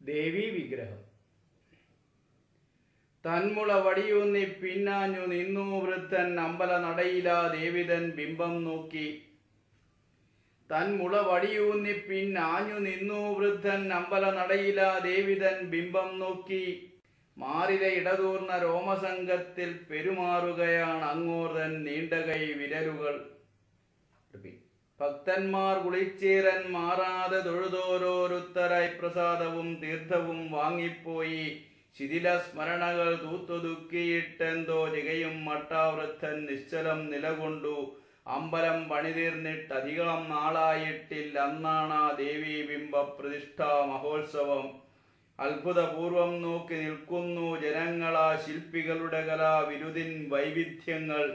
ദേവീ വിഗ്രഹം തന്മുള വടിയൂന്നി പിന്നാഞ്ഞു നിന്നു വൃദ്ധൻ അമ്പല നടയിലാ ദേവിതൻ ബിംബം നോക്കി തന്മുള വടിയൂന്നി പിന്നാഞ്ഞു നിന്നു വൃദ്ധൻ അമ്പല നടയിലാ ദേവിതൻ ബിംബം നോക്കി മാറിലെ ഇടതൂർന്ന രോമസംഘത്തിൽ പെരുമാറുകയാണ് അങ്ങോർതൻ നീണ്ടകൈ വിരലുകൾ ഭക്തന്മാർ കുളിച്ചീരൻ മാറാതെ തൊഴുതോരോരുത്തരായി പ്രസാദവും തീർത്ഥവും വാങ്ങിപ്പോയി ശിഥില സ്മരണകൾ തൂത്തുതുക്കിയിട്ടെന്തോ ചികയും മട്ടാവൃദ്ധൻ നിശ്ചലം നിലകൊണ്ടു അമ്പലം പണിതീർന്നിട്ടധികം നാളായിട്ടില്ല അന്നാണ് ആ ദേവീ ബിംബ പ്രതിഷ്ഠാ മഹോത്സവം അത്ഭുതപൂർവം നോക്കി നിൽക്കുന്നു ജനങ്ങളാ ശില്പികളുടെ കലാവിരുദിൻ വൈവിധ്യങ്ങൾ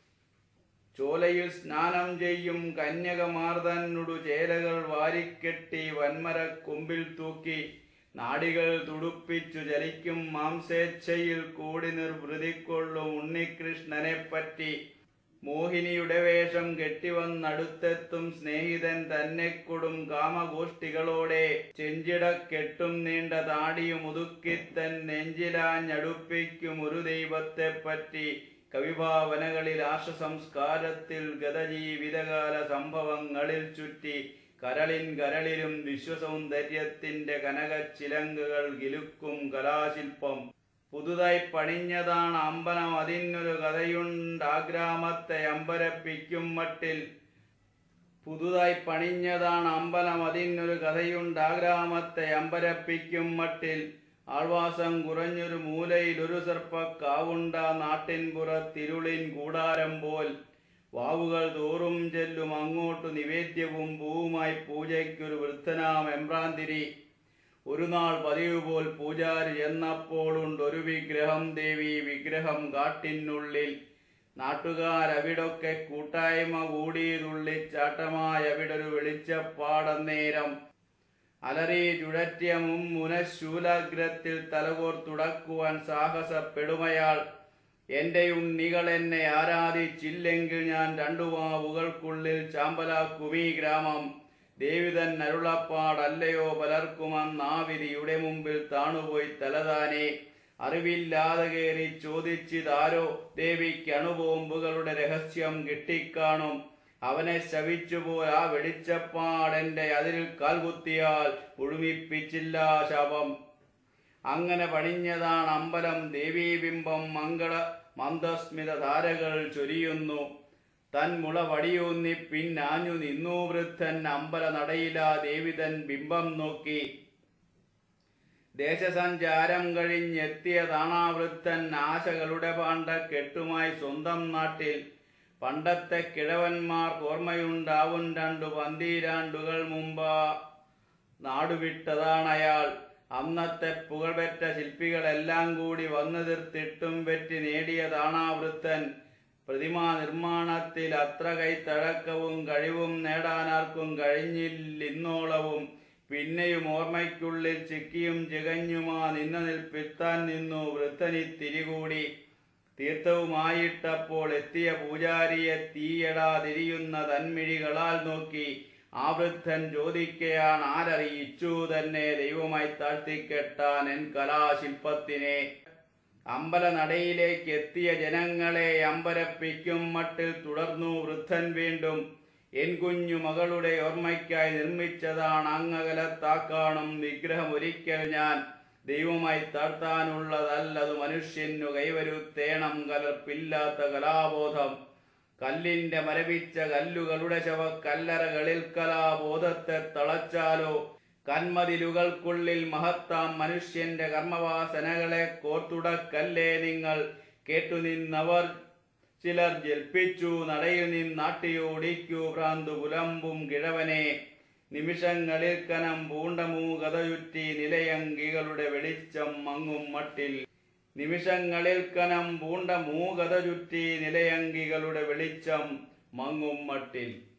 ചോലയിൽ സ്നാനം ചെയ്യും കന്യകമാർതന്നുടു ചേലകൾ വാരിക്കെട്ടി വൻമര കൊമ്പിൽ തൂക്കി നാടികൾ തുടുപ്പിച്ചു ചലിക്കും മാംസേച്ഛയിൽ കൂടി നിർവൃതിക്കൊള്ളും ഉണ്ണികൃഷ്ണനെ പറ്റി മോഹിനിയുടെ വേഷം കെട്ടിവന്നടുത്തെത്തും സ്നേഹിതൻ തന്നെ കൊടും കാമഗോഷ്ഠികളോടെ ചെഞ്ചിട കെട്ടും നീണ്ട താടിയും ഒതുക്കിത്തൻ നെഞ്ചിലാഞ്ഞടുപ്പിക്കും ഒരു ദൈവത്തെ പറ്റി കവിഭാവനകളിൽ ആശസംസ്കാരത്തിൽ ഗതജീവിതകാല സംഭവങ്ങളിൽ ചുറ്റി കരളിൻ കരളിലും വിശ്വസൗന്ദര്യത്തിന്റെ കനകച്ചിലങ്കകൾ കിലുക്കും കലാശില്പം പുതുതായി പണിഞ്ഞതാണ് അമ്പലം അതിനൊരു കഥയുണ്ടാഗ്രാമത്തെ അമ്പരപ്പിക്കും മട്ടിൽ പുതുതായി പണിഞ്ഞതാണ് അമ്പലം അതിനൊരു കഥയുണ്ടാഗ്രാമത്തെ അമ്പരപ്പിക്കും മട്ടിൽ ആൾവാസം കുറഞ്ഞൊരു മൂലയിൽ ഒരു സർപ്പക്കാവുണ്ട നാട്ടിൻ പുറത്തിരുളിൻ കൂടാരം പോൽ വാവുകൾ തോറും ചെല്ലും അങ്ങോട്ടു നിവേദ്യവും പൂവുമായി പൂജയ്ക്കൊരു വൃദ്ധനാം എമ്പ്രാന്തിരി ഒരു നാൾ പതിവ് പോൽ പൂജാരി എന്നപ്പോളുണ്ട് ഒരു വിഗ്രഹം ദേവി വിഗ്രഹം കാട്ടിനുള്ളിൽ നാട്ടുകാരവിടൊക്കെ കൂട്ടായ്മ കൂടിയതുള്ളിച്ചാട്ടമായ അവിടൊരു വെളിച്ചപ്പാടന്നേരം അലറി ചുഴറ്റിയ മുനശൂലാഗ്രത്തിൽ തലകോർത്തുടക്കുവാൻ സാഹസപ്പെടുമയാൾ എന്റെ ഉണ്ണികൾ എന്നെ ആരാധിച്ചില്ലെങ്കിൽ ഞാൻ രണ്ടു വാവുകൾക്കുള്ളിൽ ചാമ്പലാക്കുമീ ഗ്രാമം ദേവിതൻ അരുളപ്പാടല്ലയോ പലർക്കും അന്നാവിധിയുടെ മുമ്പിൽ താണുപോയി തലതാനെ അറിവില്ലാതെ കയറി ചോദിച്ചിതാരോ ദേവിക്ക് അണുബോംബുകളുടെ രഹസ്യം കിട്ടിക്കാണും അവനെ ശവിച്ചുപോൽ ആ വെളിച്ചപ്പാടെന്റെ അതിൽ കാൽകുത്തിയാൽ മുഴുമിപ്പിച്ചില്ല ശവം അങ്ങനെ പണിഞ്ഞതാണ് അമ്പലം ദേവീബിംബം മംഗള മന്ദസ്മിത ധാരകൾ ചൊരിയുന്നു തൻ മുള വടിയൂന്നി പിന്നാഞ്ഞു നിന്നു വൃദ്ധൻ അമ്പല നടയിലാ ദേവിതൻ ബിംബം നോക്കി ദേശസഞ്ചാരം കഴിഞ്ഞെത്തിയതാണാ വൃദ്ധൻ ആശകളുടെ പാണ്ഡ കെട്ടുമായി സ്വന്തം നാട്ടിൽ പണ്ടത്തെ കിഴവന്മാർ ഓർമ്മയുണ്ടാവും രണ്ടു പന്തീരാണ്ടുകൾ മുമ്പാ നാടുവിട്ടതാണയാൾ അന്നത്തെ പുകഴ്പെറ്റ ശില്പികളെല്ലാം കൂടി വന്നു തീർത്തിട്ടും വെറ്റി നേടിയതാണാ വൃദ്ധൻ പ്രതിമാ നിർമ്മാണത്തിൽ അത്ര കൈത്തഴക്കവും കഴിവും നേടാനാർക്കും കഴിഞ്ഞില്ലിന്നോളവും പിന്നെയും ഓർമ്മയ്ക്കുള്ളിൽ ചിക്കിയും ചികഞ്ഞുമാ നിന്ന നിൽപ്പിത്താൻ നിന്നു വൃദ്ധനി തിരികൂടി തീർത്ഥവുമായിട്ടപ്പോൾ എത്തിയ പൂജാരിയെ തീയടാ തിരിയുന്ന തന്മിഴികളാൽ നോക്കി ആ വൃദ്ധൻ ചോദിക്കയാണ് ആരറിയിച്ചു തന്നെ ദൈവമായി താഴ്ത്തിക്കെട്ടാൻ എൻ കലാശില്പത്തിനെ അമ്പല നടയിലേക്ക് എത്തിയ ജനങ്ങളെ അമ്പരപ്പിക്കും മട്ടിൽ തുടർന്നു വൃദ്ധൻ വീണ്ടും എൻ കുഞ്ഞു മകളുടെ ഓർമ്മയ്ക്കായി നിർമ്മിച്ചതാണ് അങ്ങകലത്താക്കാണും വിഗ്രഹം ഒരിക്കൽ ഞാൻ ദൈവമായി താഴ്ത്താനുള്ളതല്ലത് മനുഷ്യനു കൈവരുത്തേണം കലർപ്പില്ലാത്ത കലാബോധം കല്ലിന്റെ മരവിച്ച കല്ലുകളുടെ ശവ കല്ലറകളിൽ കലാബോധത്തെ തളച്ചാലോ കന്മതിലുകൾക്കുള്ളിൽ മഹത്താം മനുഷ്യന്റെ കർമ്മവാസനകളെ കോർത്തുടക്കല്ലേ നിങ്ങൾ കേട്ടുനിന്നവർ ചിലർ ജൽപ്പിച്ചു നടയിൽ നിന്നാട്ടിയോടിക്കൂ ഭ്രാന്തു പുലമ്പും കിഴവനെ നിമിഷങ്ങളിൽ കനം പൂണ്ട മൂകതയുറ്റി നിലയങ്കികളുടെ വെളിച്ചം മങ്ങും മട്ടിൽ നിമിഷങ്ങളിൽ കനം പൂണ്ട മൂകത ചുറ്റി നിലയങ്കികളുടെ വെളിച്ചം മങ്ങും മട്ടിൽ